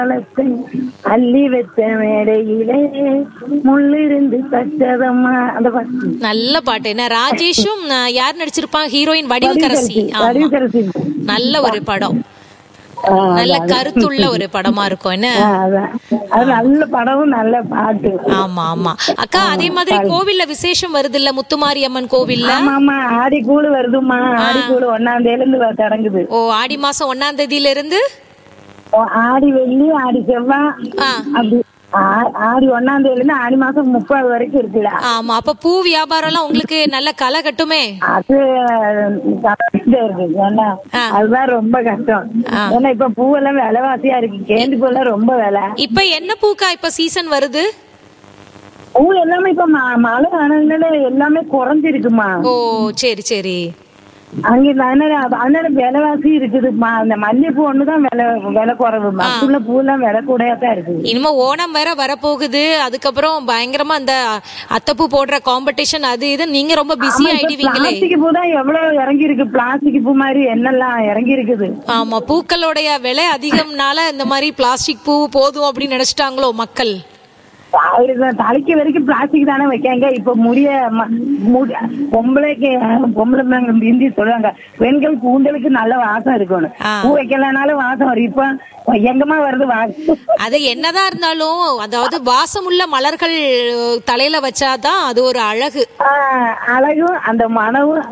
காலத்தை அள்ளி வச்ச மேடையிலே முள்ளிருந்து தச்சதம்மா அந்த பாட்டு நல்ல பாட்டு என்ன ராஜேஷும் அஹ், யார் நடிச்சிருப்பாங்க ஹீரோயின் வடிவுக்கரசி ஆமா. வடிவுக்கரசி நல்ல ஒரு படம் ஆ, நல்ல கருத்துள்ள ஒரு படமா இருக்கும் என்ன ஆ, அதான் அது நல்ல படமும் நல்ல பாட்டு ஆமா ஆமா அக்கா அதே மாதிரி கோவில்ல விசேஷம் வருது இல்ல முத்துமாரி அம்மன் கோவில்ல ஆமா ஆமா ஆடி கூழு வருதுமா ஆடி கூழு ஒன்னாம் தேதியில இருந்து வ- தொடங்குது ஓ ஆடி மாசம் ஒன்னாம் தேதியில இருந்து ஓ, ஆடி வெள்ளி ஆடி செவ்வாய் ஆ. அப்படி ஆ- ஆடி ஒன்னாம் தேதியில இருந்து ஆடி மாசம் முப்பது வரைக்கும் இருக்குல்ல ஆமா அப்ப பூ வியாபாரம் எல்லாம் உங்களுக்கு நல்ல களை கட்டுமே அது கஷ்டம் இருக்கு ஏன்னா ஆ. அதுதான் ரொம்ப கஷ்டம் ஆ. ஏன்னா இப்ப பூவெல்லாம் விலைவாசியா இருக்கு கேண்டி பூவெல்லாம் ரொம்ப விலை இப்ப என்ன பூக்கா இப்ப சீசன் வருது பூ எல்லாமே இப்ப ம- மழை ஆனதுனால எல்லாமே குறைஞ்சிருக்குமா ஓ சரி சரி அங்க இந்த அதனால அதனால விலைவாசி இருக்குதுமா அந்த மல்லிகைப்பூ ஒண்ணுதான் விலை விலை குறைவு மத்துள்ள பூ எல்லாம் விலை கூடயா தான் இருக்குது இனிமே ஓணம் வேற வரப்போகுது அதுக்கப்புறம் பயங்கரமா அந்த அத்தப்பூ போடுற காம்படிஷன் அது இது நீங்க ரொம்ப பிஸி ஆயிடுவீங்களே பிளாஸ்டிக் பூ தான் எவ்வளவு இறங்கி இருக்கு பிளாஸ்டிக் பூ மாதிரி என்னெல்லாம் இறங்கி இருக்குது ஆமா பூக்களுடைய விலை அதிகம்னால இந்த மாதிரி பிளாஸ்டிக் பூ போதும் அப்படின்னு நினைச்சிட்டாங்களோ மக்கள் அவருக்கு தலைக்கு வரைக்கும் பிளாஸ்டிக் தானே வைக்காங்க இப்ப முடிய ம- முடி- பொம்பளைக்கு பொம்பளை பிள்ளைங்க ஹிந்தி சொல்லுவாங்க பெண்கள் கூந்தலுக்கு நல்ல வாசம் இருக்கணும் ஆ. பூ வைக்கலனாலும் வாசம் வரும் இப்ப எங்கம்மா வருது வாசம் அது என்னதான் இருந்தாலும் அதாவது வாசமுள்ள மலர்கள் தலையில வச்சாதான் அது ஒரு அழகு ஆ, அழகும் அந்த மனமும்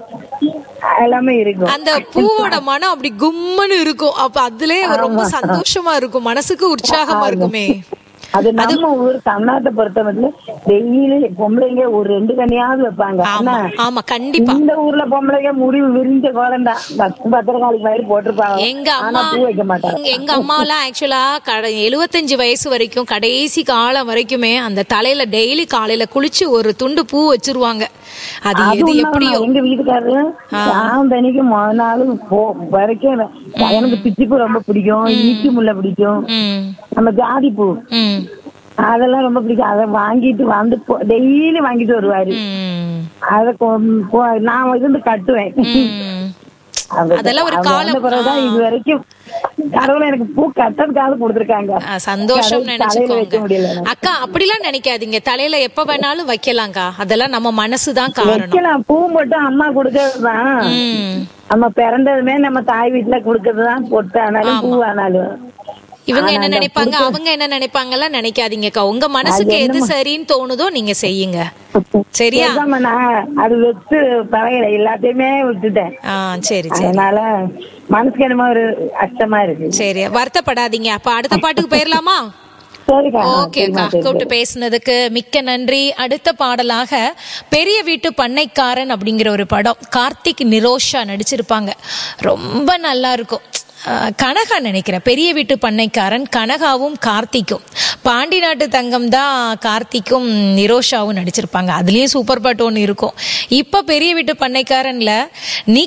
எல்லாமே இருக்கும் அந்த பூவோட மனம் அப்படி கும்முன்னு இருக்கும் அப்ப அதுலயே ரொம்ப சந்தோஷமா இருக்கும் மனசுக்கு உற்சாகமா இருக்குமே அது நம்ம ஊர் தமிழ்நாட்டை பொறுத்த மட்டும் டெய்லி பொம்பளைங்க ஒரு ரெண்டு கண்ணியாவது வைப்பாங்க ஆமா ஆனா ஆமா கண்டிப்பா இந்த ஊர்ல பொம்பளைங்க முடி விரிஞ்ச கோலம் தான் பத்து பத்திரக்காளிக்கு மாதிரி போட்டிருப்பாங்க எங்க ஆனா அம்மா பூ வைக்க மாட்டாங்க எங்க- எங்க அம்மாலாம் ஆக்சுவலா கடை எழுபத்தஞ்சு வயசு வரைக்கும் கடைசி காலம் வரைக்குமே அந்த தலையில டெய்லி காலையில குளிச்சு ஒரு துண்டு பூ வச்சிருவாங்க அது அது எது உண்மைதான். எப்படியோ எங்க வீட்டுக்காரரு நான் தனிக்கு முத நாள் போ வரைக்கும் எனக்கு பிச்சிப்பூ ரொம்ப பிடிக்கும் ஈட்டி முல்லை பிடிக்கும் ம் நம்ம ஜாதி பூ ம் அதெல்லாம் ரொம்ப பிடிக்கும் அதை வாங்கிட்டு வந்து டெய்லி வாங்கிட்டு வருவாரு ம் அத கொ- கொ- நான் இருந்து கட்டுவேன் ம். அவங்க- அதெல்லாம் ஒரு அவங்க காலம். வந்த பிறகுதான் இது வரைக்கும் கடவுள் எனக்கு பூ கட்டதுக்காக கொடுத்துருக்காங்க ஆ, சந்தோஷம் கடவுள் தலையில வைக்க நினைச்சுக்கோங்க முடியல எனக்கு. அக்கா அப்படிலாம் நினைக்காதீங்க தலையில எப்ப வேணாலும் வைக்கலாம்க்கா அதெல்லாம் நம்ம மனசுதான் காரணம் வைக்கலாம் பூ மட்டும் அம்மா கொடுக்கறதுதான் ம். நம்ம பிறந்ததுமே நம்ம தாய் வீட்டுல கொடுக்கறதுதான் பொட்டு ஆனாலும் பூ ஆனாலும் இவங்க என்ன ஆனா அந்த நினைப்பாங்க அவங்க என்ன நினைப்பாங்கலாம் நினைக்காதீங்கக்கா உங்க மனசுக்கு எது சரின்னு தோணுதோ நீங்க செய்யுங்க சரியா பேசாம நான் அது வச்சு பழகல எல்லாத்தையுமே விட்டுட்டேன் ஆ சரி சரி அதனால மனசுக்கு என்னமோ ஒரு கஷ்டமா இருக்கு சரி வருத்தப்படாதீங்க அப்ப அடுத்த பாட்டுக்கு போயிடலாமா சரிக்கா ஓகே அக்கா கூப்பிட்டு பேசுனதுக்கு மிக்க நன்றி அடுத்த பாடலாக பெரிய வீட்டு பண்ணைக்காரன் அப்படிங்கிற ஒரு படம் கார்த்திக் நிரோஷா நடிச்சிருப்பாங்க ரொம்ப நல்லா இருக்கும் அஹ், கனகா நினைக்கிறேன் பெரிய வீட்டு பண்ணைக்காரன் கனகாவும் கார்த்திக்கும் பாண்டி நாட்டு தங்கம் தான் கார்த்திக்கும் நிரோஷாவும் நடிச்சிருப்பாங்க அதுலயும் சூப்பர் பாட்டு ஒன்று இருக்கும் இப்போ பெரிய வீட்டு பண்ணைக்காரன்ல நீ